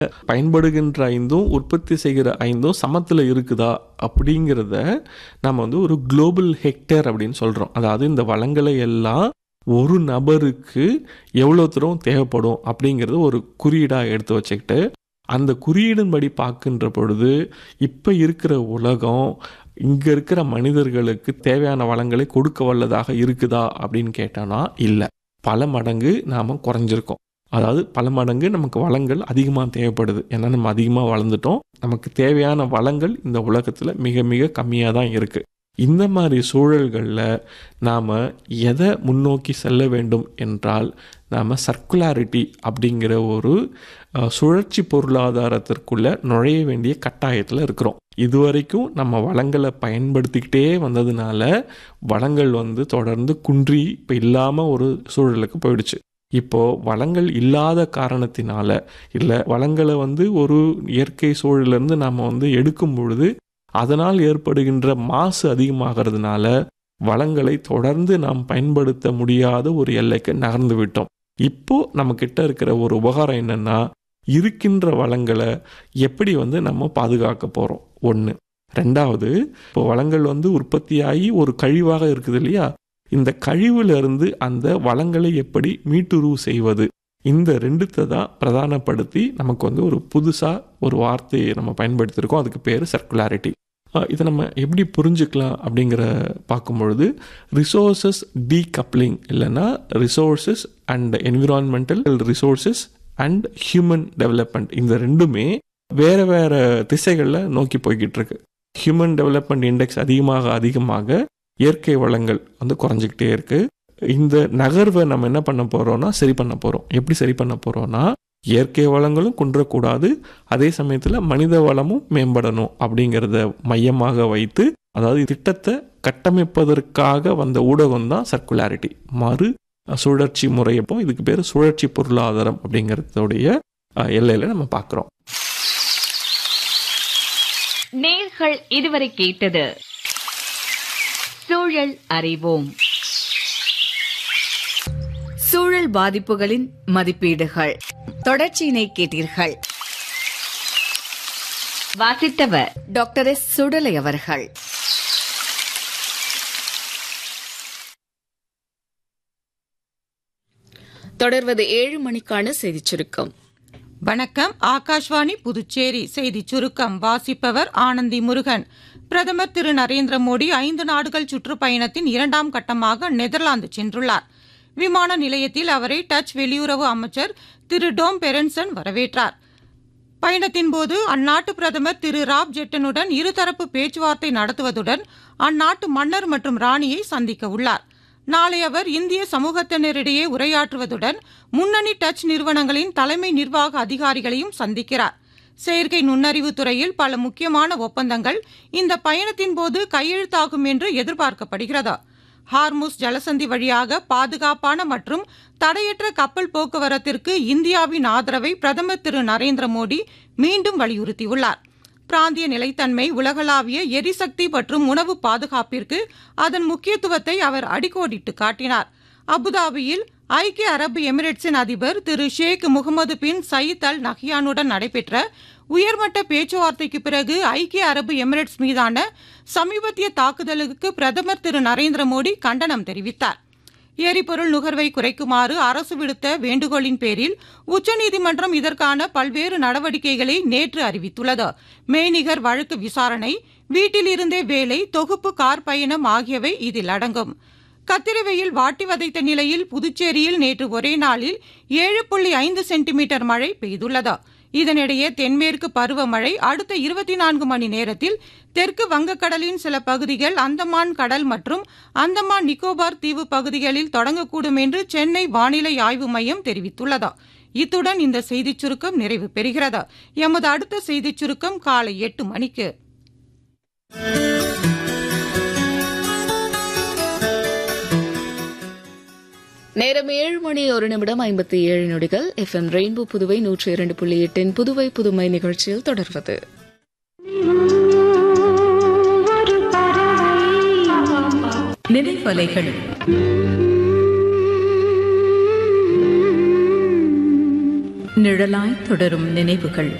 பயன்படுகின்ற ஐந்தும் உற்பத்தி செய்கிற ஐந்தும் சமத்தில் இருக்குதா அப்படிங்கிறத நம்ம வந்து ஒரு குளோபல் ஹெக்டேர் அப்படின்னு சொல்கிறோம் அதாவது இந்த வளங்களை எல்லாம் ஒரு நபருக்கு எவ்வளோ தூரம் தேவைப்படும் அப்படிங்கிறது ஒரு குறியீடாக எடுத்து வச்சுக்கிட்டு அந்த குறியீடின்படி பார்க்கின்ற பொழுது இப்போ இருக்கிற உலகம் இங்கே இருக்கிற மனிதர்களுக்கு தேவையான வளங்களை கொடுக்க வல்லதாக இருக்குதா அப்படின்னு கேட்டோன்னா இல்லை பல மடங்கு நாம் குறைஞ்சிருக்கோம் அதாவது பல மடங்கு நமக்கு வளங்கள் அதிகமாக தேவைப்படுது ஏன்னா நம்ம அதிகமாக வளர்ந்துட்டோம் நமக்கு தேவையான வளங்கள் இந்த உலகத்தில் மிக மிக கம்மியாக தான் இருக்குது இந்த மாதிரி சூழல்களில் நாம் எதை முன்னோக்கி செல்ல வேண்டும் என்றால் நாம் சர்க்குலாரிட்டி அப்படிங்கிற ஒரு அஹ், சுழற்சி பொருளாதாரத்திற்குள்ள நுழைய வேண்டிய கட்டாயத்தில் இருக்கிறோம் இதுவரைக்கும் நம்ம வளங்களை பயன்படுத்திக்கிட்டே வந்ததுனால வளங்கள் வந்து தொடர்ந்து குன்றி இப்போ இல்லாமல் ஒரு சூழலுக்கு போயிடுச்சு இப்போ வளங்கள் இல்லாத காரணத்தினால இல்லை வளங்களை வந்து ஒரு இயற்கை சூழலிருந்து நாம் வந்து எடுக்கும் பொழுது அதனால் ஏற்படுகின்ற மாசு அதிகமாகிறதுனால வளங்களை தொடர்ந்து நாம் பயன்படுத்த முடியாத ஒரு எல்லைக்கு நகர்ந்து விட்டோம் இப்போ நம்ம கிட்ட இருக்கிற ஒரு உபகாரம் என்னன்னா இருக்கின்ற வளங்களை எப்படி வந்து நம்ம பாதுகாக்க போறோம் ஒன்று ரெண்டாவது இப்போ வளங்கள் வந்து உற்பத்தியாகி ஒரு கழிவாக இருக்குது இல்லையா இந்த கழிவுல இருந்து அந்த வளங்களை எப்படி மீட்டுருவு செய்வது இந்த ரெண்டுத்தை தான் பிரதானப்படுத்தி நமக்கு வந்து ஒரு புதுசாக ஒரு வார்த்தையை நம்ம பயன்படுத்தியிருக்கோம் அதுக்கு பேர் சர்க்குலாரிட்டி இதை நம்ம எப்படி புரிஞ்சுக்கலாம் அப்படிங்கிற பார்க்கும்பொழுது ரிசோர்சஸ் டீகப்ளிங் இல்லைன்னா resources and environmental resources and human development இந்த ரெண்டுமே வேற வேற திசைகளில் நோக்கி போய்கிட்டு இருக்கு ஹியூமன் டெவலப்மெண்ட் இண்டெக்ஸ் அதிகமாக அதிகமாக இயற்கை வளங்கள் வந்து குறைஞ்சிக்கிட்டே இருக்கு இந்த நகர்வை நம்ம என்ன பண்ண போறோம்னா சரி பண்ண போறோம் எப்படி சரி பண்ண போறோம்னா இயற்கை வளங்களும் குன்றக்கூடாது அதே சமயத்தில் மனித வளமும் மேம்படணும் அப்படிங்கிறத மையமாக வைத்து அதாவது திட்டத்தை கட்டமைப்பதற்காக வந்த ஊடகம் தான் சர்க்குலாரிட்டி மறு சுழற்சி முறையப்போ இதுக்கு பேர் சுழற்சி பொருளாதாரம் அப்படிங்கிறதுடைய அஹ், எல்லையில நம்ம பார்க்குறோம் நேர்கள் இதுவரை கேட்டது சூழல் அறிவோம் சூழல் பாதிப்புகளின் மதிப்பீடுகள் தொடர்ச்சியினை கேட்டீர்கள் வாசித்தவர் டாக்டர் எஸ் சுடலை அவர்கள் தொடர்வது ஏழு மணிக்கான செய்திச் சுருக்கம் வணக்கம் ஆகாஷ்வாணி புதுச்சேரி செய்திச் சுருக்கம் வாசிப்பவர் ஆனந்தி முருகன் பிரதமர் திரு நரேந்திர மோடி ஐந்து நாடுகள் சுற்றுப்பயணத்தின் இரண்டாம் கட்டமாக நெதர்லாந்து சென்றுள்ளார் விமான நிலையத்தில் அவரை டச் வெளியுறவு அமைச்சர் திரு டோம் பெரன்சன் வரவேற்றார் பயணத்தின் போது அந்நாட்டு பிரதமர் திரு ராப் ஜெட்டனுடன் இருதரப்பு பேச்சுவார்த்தை நடத்துவதுடன் அந்நாட்டு மன்னர் மற்றும் ராணியை சந்திக்க உள்ளார் நாளை அவர் இந்திய சமூகத்தினரிடையே உரையாற்றுவதுடன் முன்னணி டச் நிறுவனங்களின் தலைமை நிர்வாக அதிகாரிகளையும் சந்திக்கிறார் செயற்கை நுண்ணறிவு துறையில் பல முக்கியமான ஒப்பந்தங்கள் இந்த பயணத்தின் போது கையெழுத்தாகும் என்று எதிர்பார்க்கப்படுகிறது ஹார்முஸ் ஜலசந்தி வழியாக பாதுகாப்பான மற்றும் தடையற்ற கப்பல் போக்குவரத்திற்கு இந்தியாவின் ஆதரவை பிரதமர் திரு நரேந்திர மோடி மீண்டும் வலியுறுத்தியுள்ளார் பிராந்திய நிலைத்தன்மை உலகளாவிய எரிசக்தி மற்றும் உணவு பாதுகாப்பிற்கு அதன் முக்கியத்துவத்தை அவர் அடிக்கோடிட்டு காட்டினார் அபுதாபியில் ஐக்கிய அரபு எமிரேட்ஸின் அதிபர் திரு ஷேக் முகமது பின் சயீத் அல் நஹ்யானுடன் நடைபெற்ற உயர்மட்ட பேச்சுவார்த்தைக்கு பிறகு ஐக்கிய அரபு எமிரேட்ஸ் மீதான சமீபத்திய தாக்குதலுக்கு பிரதமர் திரு நரேந்திர மோடி கண்டனம் தெரிவித்தார் எரிபொருள் நுகர்வை குறைக்குமாறு அரசு விடுத்த வேண்டுகோளின் பேரில் உச்சநீதிமன்றம் இதற்கான பல்வேறு நடவடிக்கைகளை நேற்று அறிவித்துள்ளது மெய்நிகர் வழக்கு விசாரணை வீட்டிலிருந்தே வேலை தொகுப்பு கார் பயணம் ஆகியவை இதில் அடங்கும் கத்திரிவையில் வாட்டி வதைத்த நிலையில் புதுச்சேரியில் நேற்று ஒரே நாளில் ஏழு புள்ளி ஐந்து சென்டிமீட்டர் மழை பெய்துள்ளது இதனிடையே தென்மேற்கு பருவமழை அடுத்த இருபத்தி நான்கு மணி நேரத்தில் தெற்கு வங்கக்கடலின் சில பகுதிகள் அந்தமான் கடல் மற்றும் அந்தமான் நிக்கோபார் தீவு பகுதிகளில் தொடங்கக்கூடும் என்று சென்னை வானிலை ஆய்வு மையம் தெரிவித்துள்ளது இத்துடன் இந்த செய்திச் சுருக்கம் நிறைவு பெறுகிறது எமது அடுத்த செய்திச் சுருக்கம் காலை எட்டு மணிக்கு நேரம் ஏழு மணி ஒரு நிமிடம் ஐம்பத்தி ஏழு நொடிகள் எஃப் எம் ரெயின்போ புதுவை நூற்றி இரண்டு புள்ளி எட்டின் புதுவை புதுமை நிகழ்ச்சியில் தொடர்வது நினைவலைகள் நிழலாய் தொடரும் நினைவுகள்